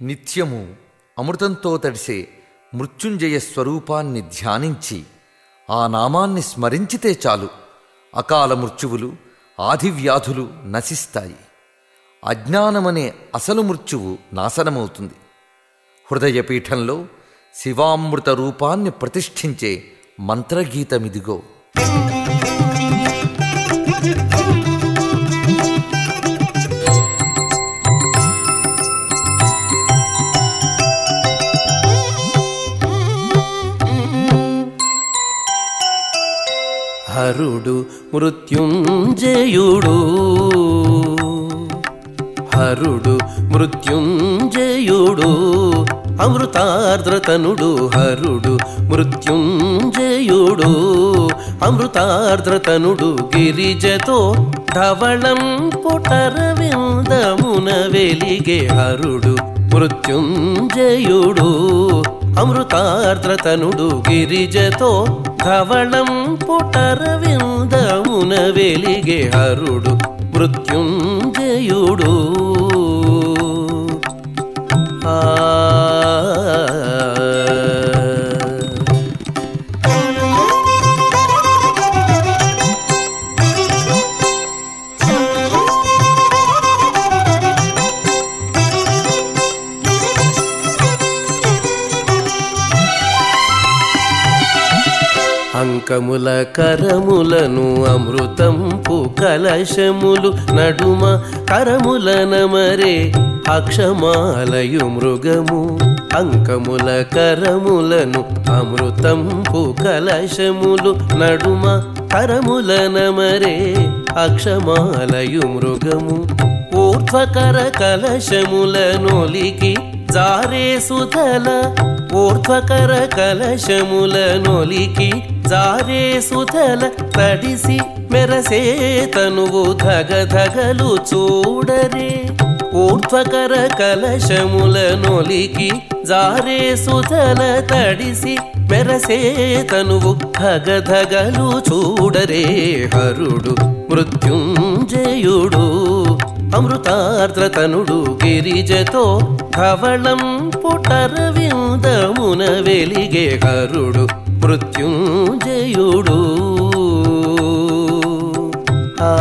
నిత్యము అమృతంతో తడిసే మృత్యుంజయ స్వరూపాన్ని ధ్యానించి ఆ నామాన్ని స్మరించితే చాలు అకాల మృత్యువులు ఆదివ్యాధులు నశిస్తాయి అజ్ఞానమనే అసలు మృత్యువు నాశనమవుతుంది హృదయపీఠంలో శివామృత రూపాన్ని ప్రతిష్ఠించే మంత్రగీతమిదిగో హరుడు మృత్యుంజయుడు హరుడు మృత్యుంజయుడు అమృతార్ద్రతనుడు హరుడు మృత్యుంజయుడు అమృతార్ద్రతనుడు గిరిజతో ధవళం పుటరవిందమున వెలిగే హరుడు మృత్యుంజయుడు అమృతార్ద్రతనుడు గిరిజతో ధవళం పుటరవిందమున వెలిగే హరుడు మృత్యుంజయుడు ఆ అంకముల కరములను అమృతంపు కలశములు నడుమ కరముల నమరే అక్షమాలయు మృగము అంకముల కరములను అమృతంపు కలశములు నడుమ కరముల నమరే అక్షమాలయు మృగము ఊర్ధ్వకర కలశముల నొలికి జారే సుధల ఊర్ధ్వకర కలశముల నొలికి జారే సుధల తడిసి మెరసే తనువు ధగధగలు చూడరే ఊర్ధ్వకర కలశముల నొలికి జారే సుధల తడిసి మెరసే తనువు ధగధగలు చూడరే హరుడు మృత్యుంజయుడు అమృతార్ద్రతనుడు గిరిజతో ధవళం పుటరవిందమున వెలిగే హరుడు మృత్యుంజయుడు ఆ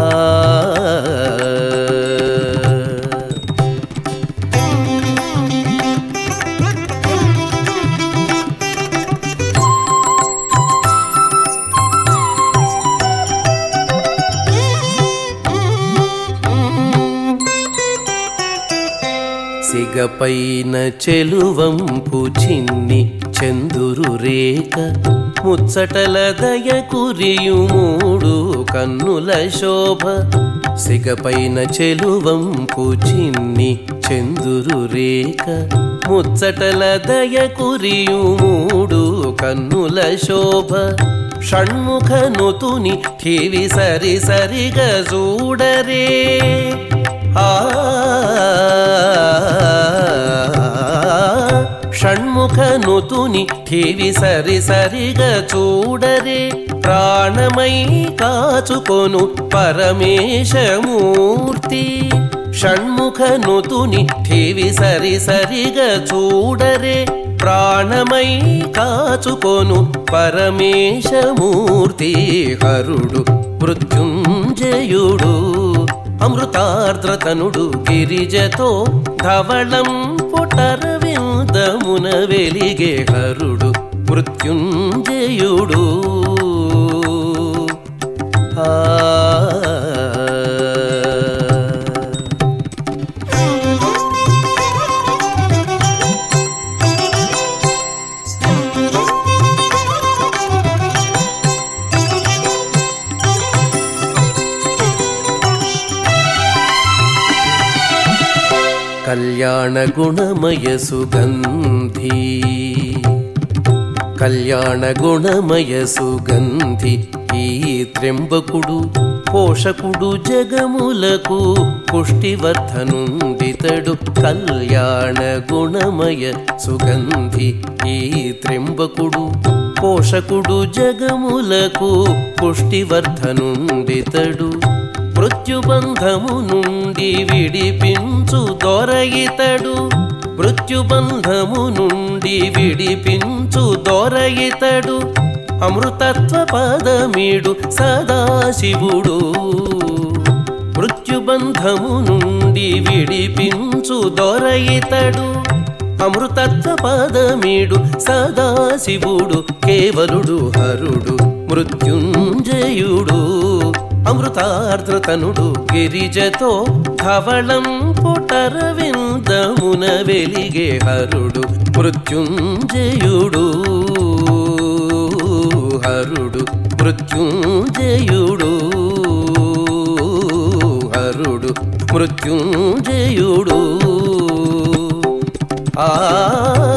సిగపైన చెలువంపు చిన్ని చందురు రేఖ ముచ్చటల దయ కురియు మూడు కన్నుల శోభ సిగపైన చెలువంపు చిన్ని చందురు రేఖ ముచ్చటల దయ కురియు మూడు కన్నుల శోభ షణ్ముఖ నుతుని ఠీవి సరి సరిగా చూడరే ఆ షణ్ముఖ నుతుని ఠీవి సరి సరిగా చూడరే ప్రాణమై కాచుకొను పరమేశమూర్తి షణ్ముఖ నుతుని ఠీవి సరి సరిగా చూడరే ప్రాణమై కాచుకొను పరమేశమూర్తి హరుడు మృత్యుంజయుడు అమృతార్ద్రతనుడు గిరిజతో ధవళం పుటరవిందమున వెలిగే హరుడు మృత్యుంజయుడు ఆ కళ్యాణ గుణమయ సుగంధి కళ్యాణ గుణమయ సుగంధి ఈ త్రెంబకుడు పోషకుడు జగములకు పుష్టివర్ధనుండితడు కళ్యాణ గుణమయ సుగంధి ఈ త్రెంబకుడు పోషకుడు జగములకు పుష్టివర్ధనుండితడు మృత్యుబంధము నుండి విడిపించు దొరయితడు మృత్యుబంధము నుండి విడిపించు దొరయితడు అమృతత్వ పదమీడు సదాశివుడు మృత్యుబంధము నుండి విడిపించు దొరయితడు అమృతత్వ పదమీడు సదాశివుడు కేవలుడు హరుడు మృత్యుంజయుడు అమృతార్ద్రతనుడు గిరిజతో ధవళం పుటరవిందమున వెలిగే హరుడు మృత్యుంజయుడు హరుడు మృత్యుంజయుడు హరుడు మృత్యుంజయుడు ఆ